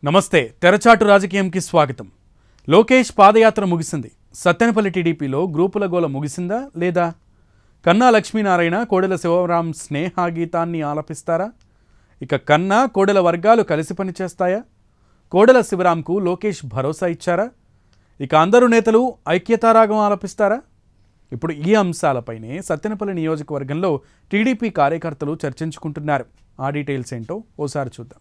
నమస్తే తెరచాటు రాజకీయంకి స్వాగతం లోకేష్ పాదయాత్ర ముగిసింది సత్తెనపల్లి టీడీపీలో గ్రూపుల గోల ముగిసిందా లేదా కన్నా లక్ష్మీనారాయణ కోడెల శివరాం స్నేహ గీతాన్ని ఆలపిస్తారా ఇక కన్నా కోడెల వర్గాలు కలిసి పనిచేస్తాయా కోడెల శివరాంకు లోకేష్ భరోసా ఇచ్చారా ఇక అందరు నేతలు ఐక్యతారాగం ఆలపిస్తారా ఇప్పుడు ఈ అంశాలపైనే సత్తెనపల్లి నియోజకవర్గంలో టీడీపీ కార్యకర్తలు చర్చించుకుంటున్నారు ఆ డీటెయిల్స్ ఏంటో ఓసారి చూద్దాం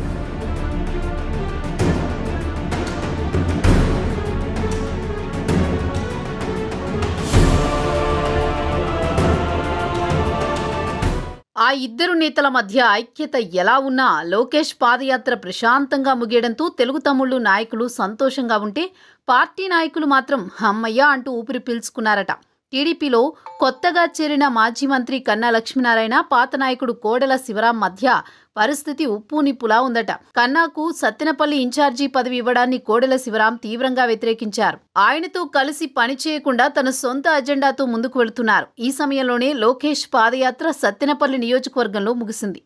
ఆ ఇద్దరు నేతల మధ్య ఐక్యత ఎలా ఉన్నా లోకేష్ పాదయాత్ర ప్రశాంతంగా ముగియడంతో తెలుగు తమ్ముళ్ళు నాయకులు సంతోషంగా ఉంటే పార్టీ నాయకులు మాత్రం అమ్మయ్య అంటూ ఊపిరి పీల్చుకున్నారట టీడీపీలో కొత్తగా చేరిన మాజీ మంత్రి కన్నా లక్ష్మీనారాయణ పాత నాయకుడు కోడెల శివరాం మధ్య పరిస్థితి ఉప్పు నిప్పులా ఉందట కన్నాకు సత్తెనపల్లి ఇన్ఛార్జీ పదవి ఇవ్వడాన్ని కోడెల శివరాం తీవ్రంగా వ్యతిరేకించారు ఆయనతో కలిసి పని చేయకుండా తన సొంత అజెండాతో ముందుకు వెళుతున్నారు ఈ సమయంలోనే లోకేష్ పాదయాత్ర సత్తెనపల్లి నియోజకవర్గంలో ముగిసింది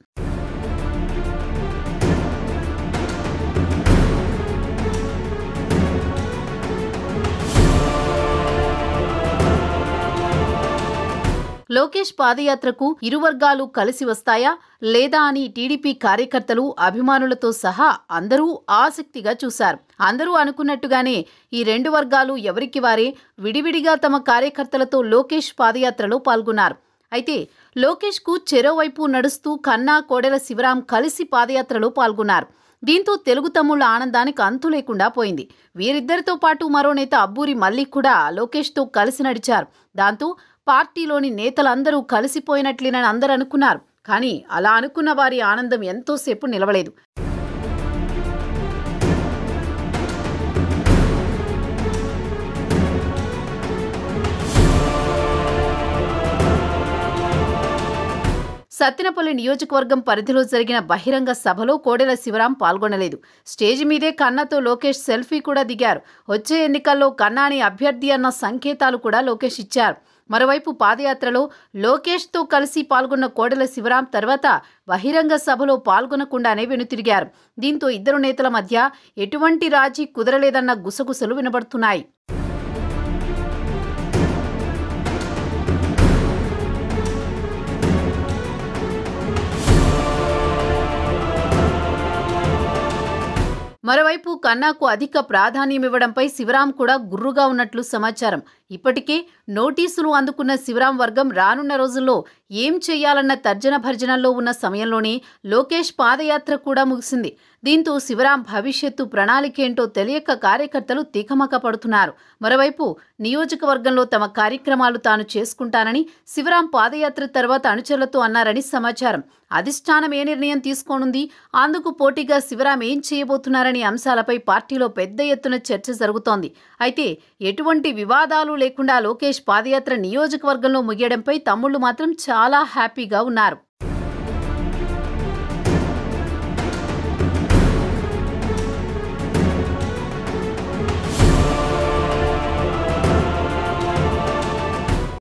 లోకేష్ పాదయాత్రకు ఇరు వర్గాలు కలిసి వస్తాయా లేదా అని టీడీపీ కార్యకర్తలు అభిమానులతో సహా అందరూ ఆసక్తిగా చూశారు అందరూ అనుకున్నట్టుగానే ఈ రెండు వర్గాలు ఎవరికి వారే విడివిడిగా తమ కార్యకర్తలతో లోకేష్ పాదయాత్రలో పాల్గొన్నారు అయితే లోకేష్కు చెరోవైపు నడుస్తూ కన్నా కోడెల శివరాం కలిసి పాదయాత్రలో పాల్గొన్నారు దీంతో తెలుగు తమ్ముళ్ల ఆనందానికి అంతు లేకుండా పోయింది వీరిద్దరితో పాటు మరో నేత అబ్బూరి మల్లిక్ కూడా లోకేష్తో కలిసి నడిచారు దాంతో పార్టీలోని నేతలందరూ కలిసిపోయినట్లేనని అందరూ అనుకున్నారు కానీ అలా అనుకున్న వారి ఆనందం ఎంతోసేపు నిలవలేదు సత్తెనపల్లి నియోజకవర్గం పరిధిలో జరిగిన బహిరంగ సభలో కోడెల శివరాం పాల్గొనలేదు స్టేజ్ మీదే కన్నాతో లోకేష్ సెల్ఫీ కూడా దిగారు వచ్చే ఎన్నికల్లో కన్నాని అభ్యర్థి అన్న సంకేతాలు కూడా లోకేష్ ఇచ్చారు మరోవైపు పాదయాత్రలో లోకేష్తో కలిసి పాల్గొన్న కోడెల శివరాం తర్వాత బహిరంగ సభలో పాల్గొనకుండానే వెనుతిరిగారు దీంతో ఇద్దరు నేతల మధ్య ఎటువంటి రాజీ కుదరలేదన్న గుసగుసలు వినబడుతున్నాయి మరోవైపు కన్నాకు అధిక ప్రాధాన్యం ఇవ్వడంపై శివరాం కూడా గుర్రుగా ఉన్నట్లు సమాచారం ఇప్పటికే నోటీసులు అందుకున్న శివరాం వర్గం రానున్న రోజుల్లో ఏం చేయాలన్న తర్జన భర్జనల్లో ఉన్న సమయంలోనే లోకేష్ పాదయాత్ర కూడా ముగిసింది దీంతో శివరాం భవిష్యత్తు ప్రణాళికేంటో తెలియక కార్యకర్తలు తీకమక పడుతున్నారు మరోవైపు నియోజకవర్గంలో తమ కార్యక్రమాలు తాను చేసుకుంటానని శివరాం పాదయాత్ర తర్వాత అనుచరులతో అన్నారని సమాచారం అధిష్టానం ఏ నిర్ణయం తీసుకోనుంది అందుకు పోటీగా శివరాం ఏం చేయబోతున్నారనే అంశాలపై పార్టీలో పెద్ద ఎత్తున చర్చ జరుగుతోంది అయితే ఎటువంటి వివాదాలు లేకుండా లోకేష్ పాదయాత్ర నియోజకవర్గంలో ముగియడంపై తమ్ముళ్లు మాత్రం చాలా హ్యాపీగా ఉన్నారు